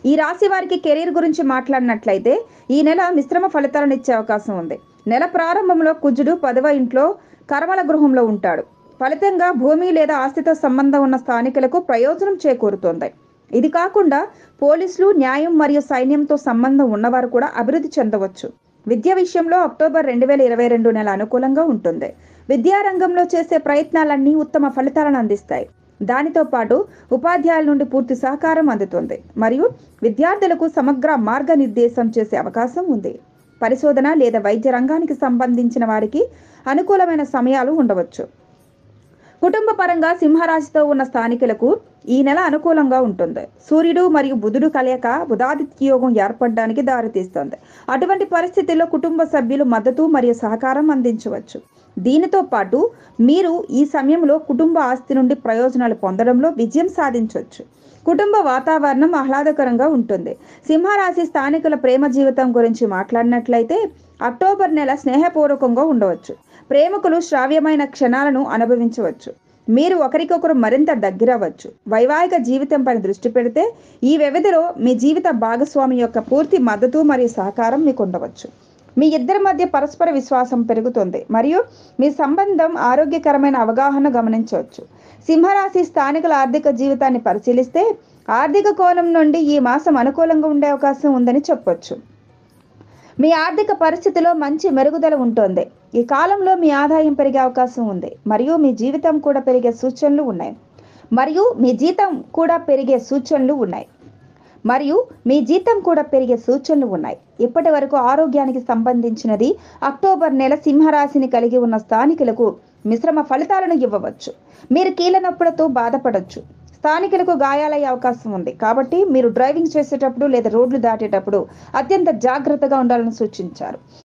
ఈ రాశి వారికి కెరీర్ గురించి మాట్లాడినట్లయితే ఈ నెల మిశ్రమ ఫలితాలను ఇచ్చే అవకాశం ఉంది నెల ప్రారంభంలో కుజుడు పదవ ఇంట్లో కర్మల గృహంలో ఉంటాడు ఫలితంగా భూమి లేదా ఆస్తితో సంబంధం ఉన్న స్థానికులకు ప్రయోజనం చేకూరుతోంది ఇది కాకుండా పోలీసులు న్యాయం మరియు సైన్యంతో సంబంధం ఉన్నవారు కూడా అభివృద్ధి చెందవచ్చు విద్య విషయంలో అక్టోబర్ రెండు వేల ఇరవై రెండు నెల అనుకూలంగా ఉంటుంది విద్యారంగంలో చేసే ప్రయత్నాలన్నీ ఉత్తమ ఫలితాలను అందిస్తాయి దానితో పాటు ఉపాధ్యాయుల నుండి పూర్తి సహకారం అందుతుంది మరియు విద్యార్థులకు సమగ్ర మార్గనిర్దేశం చేసే అవకాశం ఉంది పరిశోధన లేదా వైద్య రంగానికి సంబంధించిన వారికి అనుకూలమైన సమయాలు ఉండవచ్చు కుటుంబ పరంగా సింహరాశితో ఉన్న స్థానికులకు ఈ నెల అనుకూలంగా ఉంటుంది సూర్యుడు మరియు బుధుడు కలయిక బుధాదిత్య యోగం ఏర్పడడానికి దారితీస్తుంది అటువంటి పరిస్థితుల్లో కుటుంబ సభ్యులు మద్దతు మరియు సహకారం అందించవచ్చు దీనితో పాటు మీరు ఈ సమయంలో కుటుంబ ఆస్తి నుండి ప్రయోజనాలు పొందడంలో విజయం సాధించవచ్చు కుటుంబ వాతావరణం ఆహ్లాదకరంగా ఉంటుంది సింహరాశి స్థానికుల ప్రేమ జీవితం గురించి మాట్లాడినట్లయితే అక్టోబర్ నెల స్నేహపూర్వకంగా ఉండవచ్చు ప్రేమికులు శ్రావ్యమైన క్షణాలను అనుభవించవచ్చు మీరు ఒకరికొకరు మరింత దగ్గరవచ్చు వైవాహిక జీవితంపై దృష్టి పెడితే ఈ వ్యవధిలో మీ జీవిత భాగస్వామి యొక్క పూర్తి మద్దతు మరియు సహకారం మీకు ఉండవచ్చు మీ ఇద్దరి మధ్య పరస్పర విశ్వాసం పెరుగుతుంది మరియు మీ సంబంధం ఆరోగ్యకరమైన అవగాహన గమనించవచ్చు సింహరాశి స్థానికుల ఆర్థిక జీవితాన్ని పరిశీలిస్తే ఆర్థిక కోణం నుండి ఈ మాసం అనుకూలంగా ఉండే అవకాశం ఉందని చెప్పొచ్చు మీ ఆర్థిక పరిస్థితిలో మంచి మెరుగుదల ఉంటుంది ఈ కాలంలో మీ ఆదాయం పెరిగే అవకాశం ఉంది మరియు మీ జీవితం కూడా పెరిగే సూచనలు ఉన్నాయి మరియు మీ జీతం కూడా పెరిగే సూచనలు ఉన్నాయి మరియు మీ జీతం కూడా పెరిగే సూచనలు ఉన్నాయి ఇప్పటి వరకు ఆరోగ్యానికి సంబంధించినది అక్టోబర్ నెల సింహరాశిని కలిగి ఉన్న స్థానికులకు మిశ్రమ ఫలితాలను ఇవ్వవచ్చు మీరు కీళ్ళ నొప్పులతో బాధపడవచ్చు స్థానికులకు గాయాలయ్యే అవకాశం ఉంది కాబట్టి మీరు డ్రైవింగ్ చేసేటప్పుడు లేదా రోడ్లు దాటేటప్పుడు అత్యంత జాగ్రత్తగా ఉండాలని సూచించారు